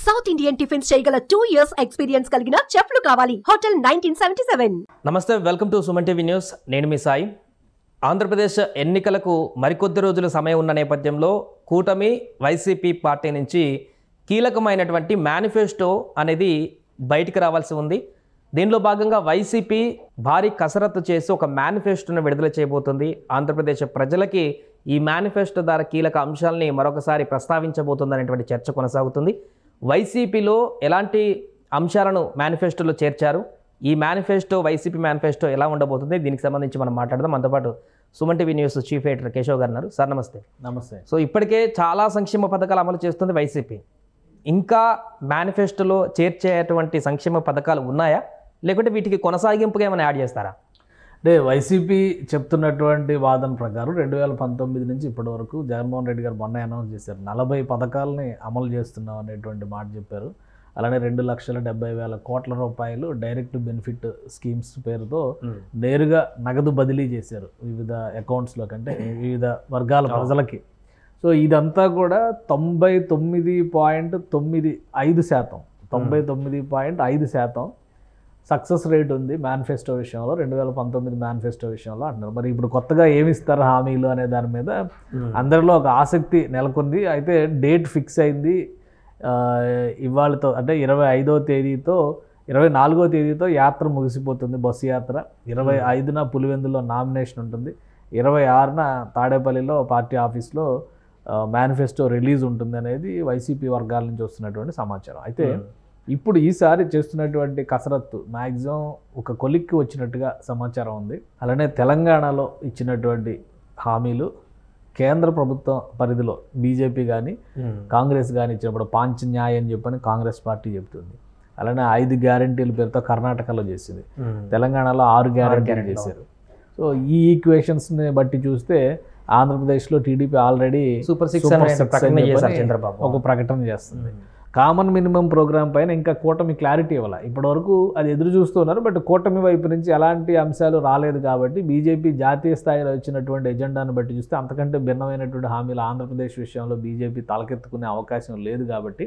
South Indian tiffins చేయగల two years experience కలిగిన చెఫ్లు కావాలి హోటల్ నైన్టీన్ సెవెంటీ సెవెన్ నమస్తే welcome to Suman TV news నేను మీ సాయి ఆంధ్రప్రదేశ్ ఎన్నికలకు మరికొద్ది రోజుల సమయం ఉన్న నేపథ్యంలో కూటమి వైసీపీ పార్టీ నుంచి కీలకమైనటువంటి మేనిఫెస్టో అనేది బయటికి రావాల్సి ఉంది దీనిలో భాగంగా వైసీపీ భారీ కసరత్తు చేసి ఒక మేనిఫెస్టోను విడుదల చేయబోతుంది ఆంధ్రప్రదేశ్ ప్రజలకి ఈ మేనిఫెస్టో ద్వారా కీలక అంశాలని మరొకసారి ప్రస్తావించబోతుంది అనేటువంటి చర్చ కొనసాగుతుంది వైసీపీలో ఎలాంటి అంశాలను మేనిఫెస్టోలో చేర్చారు ఈ మేనిఫెస్టో వైసీపీ మేనిఫెస్టో ఎలా ఉండబోతుంది దీనికి సంబంధించి మనం మాట్లాడదాం మనతో పాటు Suman TV news chief editor Keshav గారు ఉన్నారు సార్ నమస్తే నమస్తే సో ఇప్పటికే చాలా సంక్షేమ పథకాలు అమలు చేస్తుంది వైసీపీ ఇంకా మేనిఫెస్టోలో చేర్చేటువంటి సంక్షేమ పథకాలు ఉన్నాయా లేకుంటే వీటికి కొనసాగింపుగా ఏమైనా యాడ్ చేస్తారా అంటే వైసీపీ చెప్తున్నటువంటి వాదన ప్రకారం రెండు వేల పంతొమ్మిది నుంచి ఇప్పటి వరకు జగన్మోహన్ రెడ్డి గారు మొన్న అనౌన్స్ చేశారు నలభై పథకాలని అమలు చేస్తున్నాం అనేటువంటి మాట చెప్పారు అలానే రెండు లక్షల డెబ్బై వేల కోట్ల రూపాయలు డైరెక్ట్ బెనిఫిట్ స్కీమ్స్ పేరుతో నేరుగా నగదు బదిలీ చేశారు వివిధ అకౌంట్స్లో కంటే వివిధ వర్గాల ప్రజలకి సో ఇదంతా కూడా తొంభై తొమ్మిది పాయింట్ తొమ్మిది ఐదు శాతం తొంభై తొమ్మిది పాయింట్ ఐదు శాతం సక్సెస్ రేట్ ఉంది మేనిఫెస్టో విషయంలో రెండు వేల పంతొమ్మిది మేనిఫెస్టో విషయంలో అంటున్నారు మరి ఇప్పుడు కొత్తగా ఏమి ఇస్తారు హామీలు అనే దాని మీద అందరిలో ఒక ఆసక్తి నెలకొంది అయితే డేట్ ఫిక్స్ అయింది ఆ, ఇవాళతో అంటే ఇరవై ఐదో తేదీతో ఇరవై నాలుగో తేదీతో యాత్ర ముగిసిపోతుంది బస్సు యాత్ర ఇరవై ఐదున పులివెందులో నామినేషన్ ఉంటుంది ఇరవై ఆరున తాడేపల్లిలో పార్టీ ఆఫీస్లో మేనిఫెస్టో రిలీజ్ ఉంటుంది అనేది వైసీపీ వర్గాల నుంచి వస్తున్నటువంటి సమాచారం అయితే ఇప్పుడు ఈసారి చేస్తున్నటువంటి కసరత్తు మ్యాక్సిమం ఒక కొలిక్కి వచ్చినట్టుగా సమాచారం ఉంది అలానే తెలంగాణలో ఇచ్చినటువంటి హామీలు కేంద్ర ప్రభుత్వం పరిధిలో బీజేపీ కానీ కాంగ్రెస్ కానీ ఇచ్చినప్పుడు పాంచ్ న్యాయ్ అని చెప్పని కాంగ్రెస్ పార్టీ చెబుతుంది అలానే ఐదు గ్యారంటీల పేరుతో కర్ణాటకలో చేసింది తెలంగాణలో ఆరు గ్యారంటీలు guarantee చేశారు సో ఈ ఈక్వేషన్స్ని బట్టి చూస్తే ఆంధ్రప్రదేశ్లో TDP already super six super అనే సిక్స్ ప్రకటన అని చేశారు చెప్పని చంద్రబాబు ఒక ప్రకటన చేస్తుంది కామన్ మినిమం ప్రోగ్రామ్ పైన ఇంకా కూటమి క్లారిటీ ఇవ్వాలి ఇప్పటివరకు అది ఎదురు చూస్తున్నారు బట్ కూటమి వైపు నుంచి ఎలాంటి అంశాలు రాలేదు కాబట్టి బీజేపీ జాతీయ స్థాయిలో వచ్చినటువంటి ఎజెండాను బట్టి చూస్తే అంతకంటే భిన్నమైనటువంటి హామీలు ఆంధ్రప్రదేశ్ విషయంలో బీజేపీ తలకెత్తుకునే అవకాశం లేదు కాబట్టి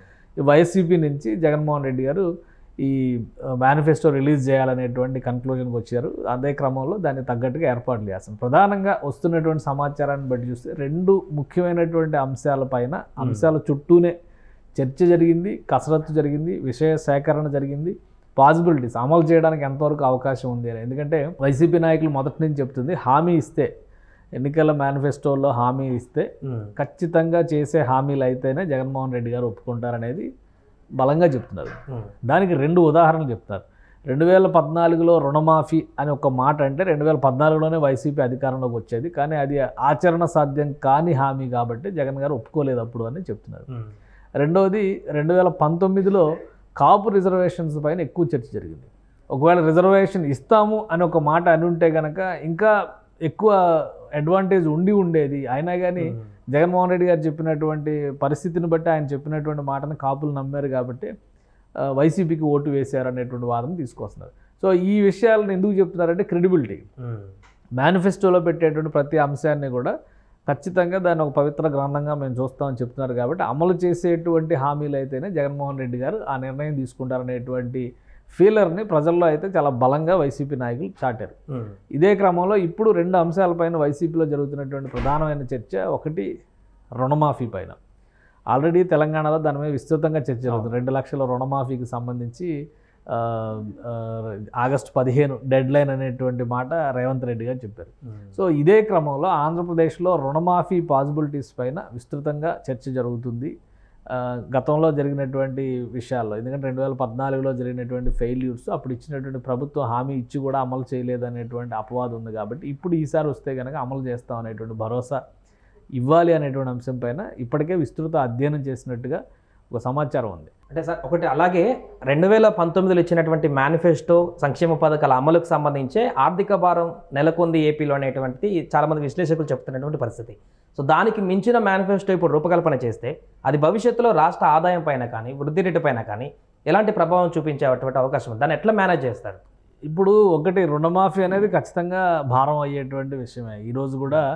ఈ వైసీపీ నుంచి జగన్మోహన్ రెడ్డి గారు ఈ మేనిఫెస్టో రిలీజ్ చేయాలనేటువంటి కన్క్లూజన్కి వచ్చారు అదే క్రమంలో దానికి తగ్గట్టుగా ఏర్పాట్లు చేస్తాం ప్రధానంగా వస్తున్నటువంటి సమాచారాన్ని బట్టి చూస్తే రెండు ముఖ్యమైనటువంటి అంశాలపైన అంశాల చుట్టూనే చర్చ జరిగింది కసరత్తు జరిగింది విషయ సేకరణ జరిగింది పాసిబిలిటీస్ అమలు చేయడానికి ఎంతవరకు అవకాశం ఉంది అని ఎందుకంటే వైసీపీ నాయకులు మొదటి నుంచి చెప్తుంది హామీ ఇస్తే ఎన్నికల మేనిఫెస్టోలో హామీ ఇస్తే ఖచ్చితంగా చేసే హామీలు అయితేనే జగన్మోహన్ రెడ్డి గారు ఒప్పుకుంటారనేది బలంగా చెప్తున్నారు దానికి రెండు ఉదాహరణలు చెప్తారు రెండు వేల పద్నాలుగులో రుణమాఫీ అని ఒక మాట అంటే రెండు వేల పద్నాలుగులోనే వైసీపీ అధికారంలోకి వచ్చేది కానీ అది ఆచరణ సాధ్యం కాని హామీ కాబట్టి జగన్ గారు ఒప్పుకోలేదు అప్పుడు అని చెప్తున్నారు రెండవది రెండు వేల పంతొమ్మిదిలో కాపు రిజర్వేషన్స్ పైన ఎక్కువ చర్చ జరిగింది ఒకవేళ రిజర్వేషన్ ఇస్తాము అని ఒక మాట అని ఉంటే కనుక ఇంకా ఎక్కువ అడ్వాంటేజ్ ఉండి ఉండేది అయినా కానీ జగన్మోహన్ రెడ్డి గారు చెప్పినటువంటి పరిస్థితిని బట్టి ఆయన చెప్పినటువంటి మాటను కాపులు నమ్మారు కాబట్టి ఆ, వైసీపీకి ఓటు వేశారు అనేటువంటి వాదన తీసుకొస్తున్నారు సో ఈ విషయాలను ఎందుకు చెప్తున్నారంటే క్రెడిబిలిటీ మేనిఫెస్టోలో పెట్టేటువంటి ప్రతి అంశాన్ని కూడా ఖచ్చితంగా దాన్ని ఒక పవిత్ర గ్రంథంగా మేము చూస్తామని చెప్తున్నారు కాబట్టి అమలు చేసేటువంటి హామీలు అయితేనే జగన్మోహన్ రెడ్డి గారు ఆ నిర్ణయం తీసుకుంటారనేటువంటి ఫీలర్ని ప్రజల్లో అయితే చాలా బలంగా వైసీపీ నాయకులు చాటారు ఇదే క్రమంలో ఇప్పుడు రెండు అంశాలపైన వైసీపీలో జరుగుతున్నటువంటి ప్రధానమైన చర్చ ఒకటి రుణమాఫీ పైన ఆల్రెడీ తెలంగాణలో దాని మీద విస్తృతంగా చర్చ జరుగుతుంది రెండు లక్షల రుణమాఫీకి సంబంధించి ఆ, ఆ, ఆగస్టు పదిహేను డెడ్ లైన్ అనేటువంటి మాట రేవంత్ రెడ్డి గారు చెప్పారు సో ఇదే క్రమంలో ఆంధ్రప్రదేశ్లో రుణమాఫీ పాసిబిలిటీస్ పైన విస్తృతంగా చర్చ జరుగుతుంది ఆ, గతంలో జరిగినటువంటి విషయాల్లో ఎందుకంటే రెండు వేల పద్నాలుగులో జరిగినటువంటి ఫెయిల్యూర్స్ అప్పుడు ఇచ్చినటువంటి ప్రభుత్వం హామీ ఇచ్చి కూడా అమలు చేయలేదు అనేటువంటి అపవాదం ఉంది కాబట్టి ఇప్పుడు ఈసారి వస్తే కనుక అమలు చేస్తాం అనేటువంటి భరోసా ఇవ్వాలి అనేటువంటి అంశం పైన ఇప్పటికే విస్తృత అధ్యయనం చేసినట్టుగా ఒక సమాచారం ఉంది అంటే సార్ ఒకటి అలాగే రెండు వేల పంతొమ్మిదిలో ఇచ్చినటువంటి మేనిఫెస్టో సంక్షేమ పథకాల అమలుకు సంబంధించే ఆర్థిక భారం నెలకొంది ఏపీలో అనేటువంటిది చాలామంది విశ్లేషకులు చెప్తున్నటువంటి పరిస్థితి సో దానికి మించిన మేనిఫెస్టో ఇప్పుడు రూపకల్పన చేస్తే అది భవిష్యత్తులో రాష్ట్ర ఆదాయం పైన కానీ వృద్ధి రేటు పైన కానీ ఎలాంటి ప్రభావం చూపించేటువంటి అవకాశం ఉంది దాన్ని ఎట్లా మేనేజ్ చేస్తారు ఇప్పుడు ఒకటి రుణమాఫీ అనేది ఖచ్చితంగా భారం అయ్యేటువంటి విషయమే ఈరోజు కూడా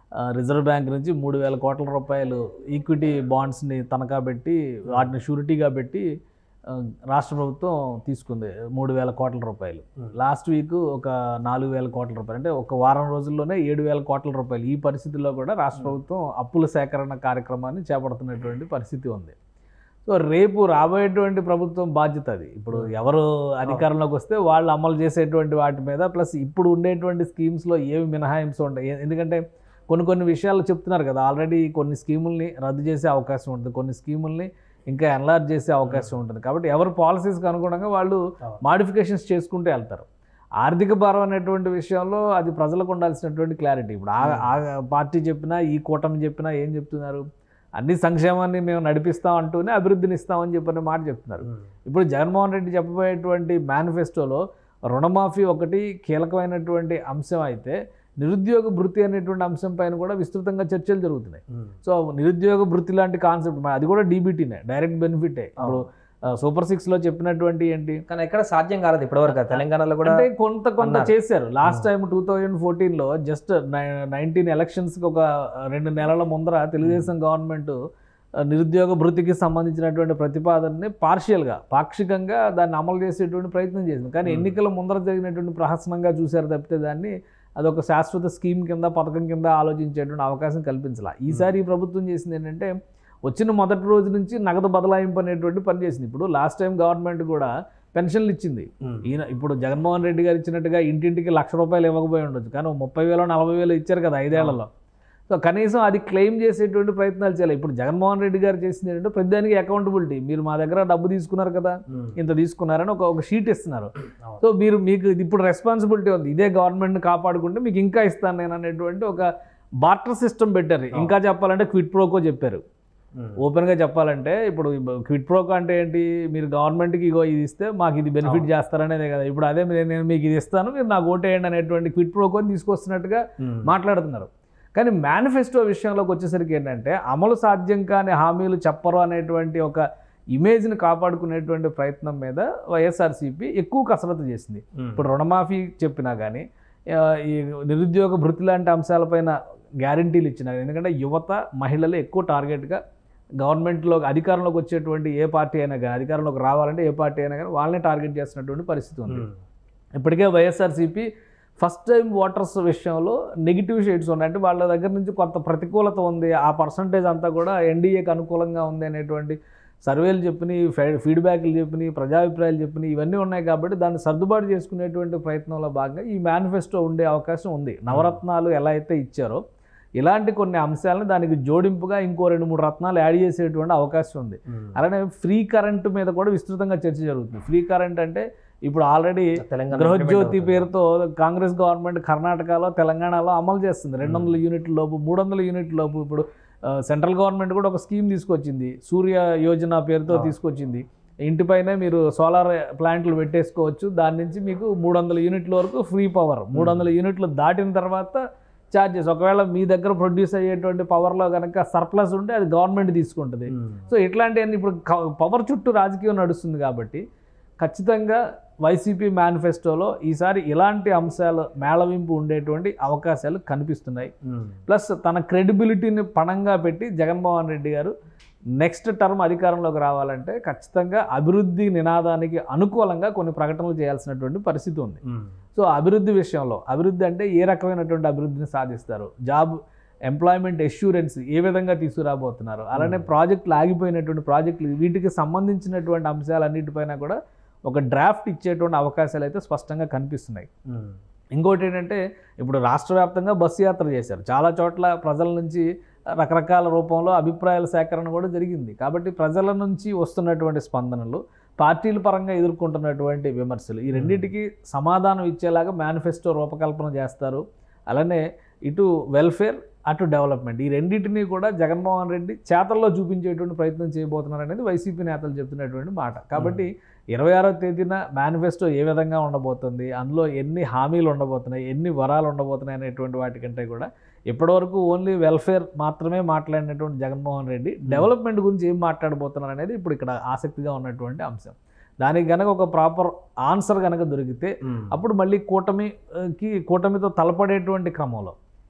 ఆ, రిజర్వ్ బ్యాంక్ నుంచి మూడు వేల కోట్ల రూపాయలు ఈక్విటీ బాండ్స్ని తనఖా పెట్టి వాటిని షూరిటీగా పెట్టి ఆ, రాష్ట్ర ప్రభుత్వం తీసుకుంది మూడు వేల కోట్ల రూపాయలు లాస్ట్ వీక్ ఒక నాలుగు వేల కోట్ల రూపాయలు అంటే ఒక వారం రోజుల్లోనే ఏడు వేల కోట్ల రూపాయలు ఈ పరిస్థితిలో కూడా రాష్ట్ర ప్రభుత్వం అప్పుల సేకరణ కార్యక్రమాన్ని చేపడుతున్నటువంటి పరిస్థితి ఉంది సో రేపు రాబోయేటువంటి ప్రభుత్వం బాధ్యత అది ఇప్పుడు ఎవరు అధికారంలోకి వస్తే వాళ్ళు అమలు చేసేటువంటి వాటి మీద ప్లస్ ఇప్పుడు ఉండేటువంటి స్కీమ్స్లో ఏమి మినహాయింపు ఉంటాయి ఏ- ఎందుకంటే కొన్ని కొన్ని విషయాలు చెప్తున్నారు కదా ఆల్రెడీ కొన్ని స్కీముల్ని రద్దు చేసే అవకాశం ఉంటుంది కొన్ని స్కీముల్ని ఇంకా ఎన్లార్జ్ చేసే అవకాశం ఉంటుంది కాబట్టి ఎవరు పాలసీస్కి అనుగుణంగా వాళ్ళు మాడిఫికేషన్స్ చేసుకుంటూ వెళ్తారు ఆర్థిక భారం అనేటువంటి విషయంలో అది ప్రజలకు ఉండాల్సినటువంటి క్లారిటీ ఇప్పుడు ఆ ఆ పార్టీ చెప్పినా ఈ కూటమి చెప్పినా ఏం చెప్తున్నారు అన్ని సంక్షేమాన్ని మేము నడిపిస్తాం అంటూనే అభివృద్ధిని ఇస్తామని చెప్పిన మాట చెప్తున్నారు ఇప్పుడు జగన్మోహన్ రెడ్డి చెప్పబోయేటువంటి మేనిఫెస్టోలో రుణమాఫీ ఒకటి కీలకమైనటువంటి అంశం అయితే నిరుద్యోగ భృతి అనేటువంటి అంశం పైన కూడా విస్తృతంగా చర్చలు జరుగుతున్నాయి సో నిరుద్యోగ భృతి లాంటి కాన్సెప్ట్ అది కూడా డీబీటీనే డైరెక్ట్ బెనిఫిటే ఇప్పుడు సూపర్ సిక్స్లో చెప్పినటువంటి ఏంటి కానీ ఎక్కడ సాధ్యం కాలేదు ఇప్పటివరకు తెలంగాణలో కూడా అంటే కొంత కొంత అన్నారు. చేశారు లాస్ట్ టైం టూ థౌజండ్ ఫోర్టీన్లో జస్ట్ నైన్టీన్ ఎలక్షన్స్కి ఒక రెండు నెలల ముందర తెలుగుదేశం గవర్నమెంట్ నిరుద్యోగ భృతికి సంబంధించినటువంటి ప్రతిపాదనని పార్షియల్గా పాక్షికంగా దాన్ని అమలు చేసేటువంటి ప్రయత్నం చేసింది కానీ Hmm. ఎన్నికల ముందర జరిగినటువంటి ప్రహసనంగా చూశారు తప్పితే దాన్ని అదొక శాశ్వత స్కీమ్ కింద పథకం కింద ఆలోచించేటువంటి అవకాశం కల్పించాల ఈసారి ఈ ప్రభుత్వం చేసింది ఏంటంటే వచ్చిన మొదటి రోజు నుంచి నగదు బదలాయింపు అనేటువంటి పని చేసింది ఇప్పుడు లాస్ట్ టైం గవర్నమెంట్ కూడా పెన్షన్లు ఇచ్చింది ఈయన ఇప్పుడు జగన్మోహన్ రెడ్డి గారు ఇచ్చినట్టుగా ఇంటింటికి లక్ష రూపాయలు ఇవ్వకపోయి ఉండొచ్చు కానీ ఓ ముప్పై వేలు నలభై వేలు ఇచ్చారు కదా ఐదేళ్లలో సో కనీసం అది క్లెయిమ్ చేసేటువంటి ప్రయత్నాలు చేయాలి ఇప్పుడు జగన్మోహన్ రెడ్డి గారు చేసింది ఏంటంటే ప్రతిదానికి అకౌంటబిలిటీ మీరు మా దగ్గర డబ్బు తీసుకున్నారు కదా ఇంత తీసుకున్నారని ఒక ఒక షీట్ ఇస్తున్నారు సో మీరు మీకు ఇది ఇప్పుడు రెస్పాన్సిబిలిటీ ఉంది ఇదే గవర్నమెంట్ని కాపాడుకుంటే మీకు ఇంకా ఇస్తాను నేను అనేటువంటి ఒక బార్టర్ సిస్టమ్ పెట్టారు ఇంకా చెప్పాలంటే క్విట్ ప్రోకో చెప్పారు ఓపెన్గా చెప్పాలంటే ఇప్పుడు క్విట్ ప్రోకో అంటే ఏంటి మీరు గవర్నమెంట్కి ఇగో ఇది ఇస్తే మాకు ఇది బెనిఫిట్ చేస్తారనేదే కదా ఇప్పుడు అదే మీరు- నేను మీకు ఇది ఇస్తాను మీరు నాకు ఓటేయండి అనేటువంటి క్విట్ ప్రోకోని తీసుకొస్తున్నట్టుగా మాట్లాడుతున్నారు కానీ మేనిఫెస్టో విషయంలోకి వచ్చేసరికి ఏంటంటే అమలు సాధ్యం కాని హామీలు చెప్పరు అనేటువంటి ఒక ఇమేజ్ని కాపాడుకునేటువంటి ప్రయత్నం మీద వైఎస్ఆర్సీపీ ఎక్కువ కసరత్తు చేసింది ఇప్పుడు రుణమాఫీ చెప్పినా కానీ ఆ, ఈ నిరుద్యోగ భృతి లాంటి అంశాలపైన గ్యారంటీలు ఇచ్చినా కానీ, ఎందుకంటే యువత మహిళలు ఎక్కువ టార్గెట్గా గవర్నమెంట్లో అధికారంలోకి వచ్చేటువంటి ఏ పార్టీ అయినా కానీ అధికారంలోకి రావాలంటే ఏ పార్టీ అయినా కానీ వాళ్ళని టార్గెట్ చేస్తున్నటువంటి పరిస్థితి ఉంది ఇప్పటికే వైఎస్ఆర్సీపీ ఫస్ట్ టైం ఓటర్స్ విషయంలో నెగిటివ్ షేడ్స్ ఉన్నాయి అంటే వాళ్ళ దగ్గర నుంచి కొంత ప్రతికూలత ఉంది ఆ పర్సంటేజ్ అంతా కూడా ఎన్డీఏకి అనుకూలంగా ఉంది అనేటువంటి సర్వేలు చెప్పినాయి ఫీ- ఫీడ్బ్యాక్లు చెప్పినాయి ప్రజాభిప్రాయాలు చెప్పినాయి ఇవన్నీ ఉన్నాయి కాబట్టి దాన్ని సర్దుబాటు చేసుకునేటువంటి ప్రయత్నంలో భాగంగా ఈ మేనిఫెస్టో ఉండే అవకాశం ఉంది నవరత్నాలు ఎలా అయితే ఇచ్చారో ఇలాంటి కొన్ని అంశాలను దానికి జోడింపుగా ఇంకో రెండు మూడు రత్నాలు యాడ్ చేసేటువంటి అవకాశం ఉంది అలానే ఫ్రీ కరెంట్ మీద కూడా విస్తృతంగా చర్చ జరుగుతుంది ఫ్రీ కరెంట్ అంటే ఇప్పుడు ఆల్రెడీ తెలంగాణ గృహజ్యోతి పేరుతో కాంగ్రెస్ గవర్నమెంట్ కర్ణాటకలో తెలంగాణలో అమలు చేస్తుంది రెండు వందల యూనిట్ల లోపు మూడు వందల యూనిట్ల లోపు ఇప్పుడు ఆ, సెంట్రల్ గవర్నమెంట్ కూడా ఒక స్కీమ్ తీసుకొచ్చింది సూర్య యోజన పేరుతో ఆ. తీసుకొచ్చింది ఇంటిపైనే మీరు సోలార్ ప్లాంట్లు పెట్టేసుకోవచ్చు దాని నుంచి మీకు మూడు వందల యూనిట్ల వరకు ఫ్రీ పవర్ మూడు వందల యూనిట్లు దాటిన తర్వాత ఛార్జెస్ ఒకవేళ మీ దగ్గర ప్రొడ్యూస్ అయ్యేటువంటి పవర్లో కనుక సర్ప్లస్ ఉంటే అది గవర్నమెంట్ తీసుకుంటుంది సో ఇట్లాంటివన్నీ ఇప్పుడు పవర్ చుట్టూ రాజకీయం నడుస్తుంది కాబట్టి ఖచ్చితంగా వైసీపీ మేనిఫెస్టోలో ఈసారి ఇలాంటి అంశాలు మేళవింపు ఉండేటువంటి అవకాశాలు కనిపిస్తున్నాయి ప్లస్ తన క్రెడిబిలిటీని పణంగా పెట్టి జగన్మోహన్ రెడ్డి గారు నెక్స్ట్ టర్మ్ అధికారంలోకి రావాలంటే ఖచ్చితంగా అభివృద్ధి నినాదానికి అనుకూలంగా కొన్ని ప్రకటనలు చేయాల్సినటువంటి పరిస్థితి ఉంది సో అభివృద్ధి విషయంలో అభివృద్ధి అంటే ఏ రకమైనటువంటి అభివృద్ధిని సాధిస్తారు జాబ్ ఎంప్లాయ్మెంట్ ఎష్యూరెన్స్ ఏ విధంగా తీసుకురాబోతున్నారు అలానే ప్రాజెక్టులు ఆగిపోయినటువంటి ప్రాజెక్టులు వీటికి సంబంధించినటువంటి అంశాలన్నిటిపైన కూడా ఒక డ్రాఫ్ట్ ఇచ్చేటువంటి అవకాశాలు అయితే స్పష్టంగా కనిపిస్తున్నాయి ఇంకోటి ఏంటంటే ఇప్పుడు రాష్ట్ర వ్యాప్తంగా బస్సు యాత్ర చేశారు చాలా చోట్ల ప్రజల నుంచి రకరకాల రూపంలో అభిప్రాయాల సేకరణ కూడా జరిగింది కాబట్టి ప్రజల నుంచి వస్తున్నటువంటి స్పందనలు పార్టీల పరంగా ఎదుర్కొంటున్నటువంటి విమర్శలు ఈ రెండింటికి సమాధానం ఇచ్చేలాగా మేనిఫెస్టో రూపకల్పన చేస్తారు అలానే ఇటు వెల్ఫేర్ అటు డెవలప్మెంట్ ఈ రెండింటినీ కూడా జగన్మోహన్ రెడ్డి చేతల్లో చూపించేటువంటి ప్రయత్నం చేయబోతున్నారు అనేది వైసీపీ నేతలు చెప్తున్నటువంటి మాట కాబట్టి ఇరవై ఆరో తేదీన మేనిఫెస్టో ఏ విధంగా ఉండబోతుంది అందులో ఎన్ని హామీలు ఉండబోతున్నాయి ఎన్ని వరాలు ఉండబోతున్నాయి అనేటువంటి వాటికంటే కూడా ఇప్పటివరకు ఓన్లీ వెల్ఫేర్ మాత్రమే మాట్లాడినటువంటి జగన్మోహన్ రెడ్డి డెవలప్మెంట్ గురించి ఏం మాట్లాడబోతున్నారు అనేది ఇప్పుడు ఇక్కడ ఆసక్తిగా ఉన్నటువంటి అంశం దానికి గనక ఒక ప్రాపర్ ఆన్సర్ గనక దొరికితే అప్పుడు మళ్ళీ కూటమికి కూటమితో తలపడేటువంటి క్రమంలో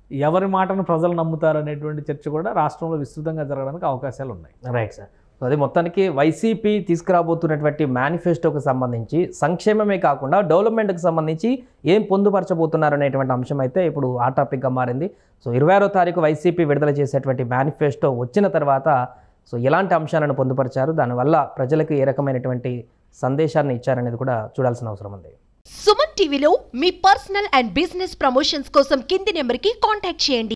ఎవరి మాటను ప్రజలు నమ్ముతారు అనేటువంటి చర్చ కూడా రాష్ట్రంలో విస్తృతంగా జరగడానికి అవకాశాలు ఉన్నాయి రైట్ సార్ సో అది మొత్తానికి వైసీపీ తీసుకురాబోతున్నటువంటి మేనిఫెస్టోకి సంబంధించి సంక్షేమమే కాకుండా డెవలప్మెంట్కి సంబంధించి ఏం పొందుపరచబోతున్నారు అనేటువంటి అంశం అయితే ఇప్పుడు ఆ టాపిక్గా మారింది సో ఇరవై ఆరో తారీఖు వైసీపీ విడుదల చేసేటువంటి మేనిఫెస్టో వచ్చిన తర్వాత సో ఎలాంటి అంశాలను పొందుపరిచారు దానివల్ల ప్రజలకు ఏ రకమైనటువంటి సందేశాన్ని ఇచ్చారనేది కూడా చూడాల్సిన అవసరం ఉంది సుమన్ టీవీలో మీ పర్సనల్ అండ్ బిజినెస్ ప్రమోషన్స్ కోసం కింది నెంబర్కి కాంటాక్ట్ చేయండి